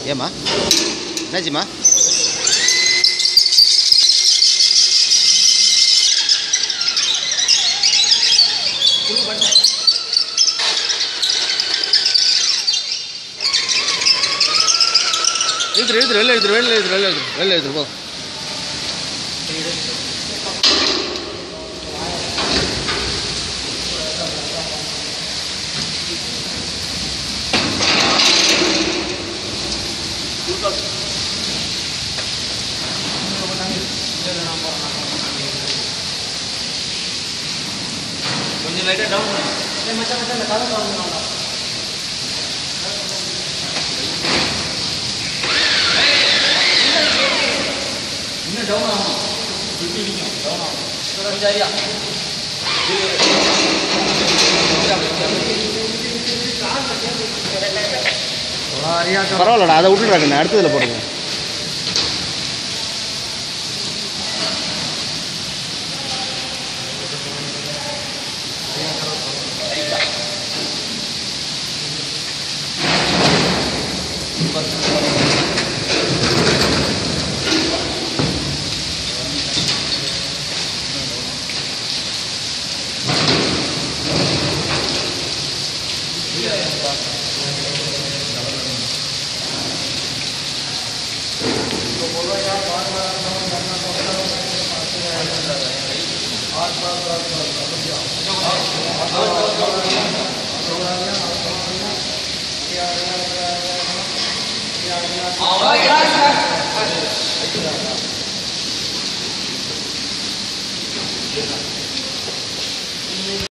ஏம்மா என்னாச்சும்மா இழுத்துரு இழுத்துரு வெளில எழுத்துரு வெளில எழுத்துரு வெளில எழுத்துரு வெளில எழுத்துரு போ கொஞ்சம் லைட்டாக டவுன் இன்னும் டவுன் ஆகும் சுற்றி நிற்கும் டவுன் ஆகும் கொஞ்சம் ஐயா பரவாயில்லடா அதை விட்டுடுறாங்கண்ணே அடுத்ததில் போடுங்க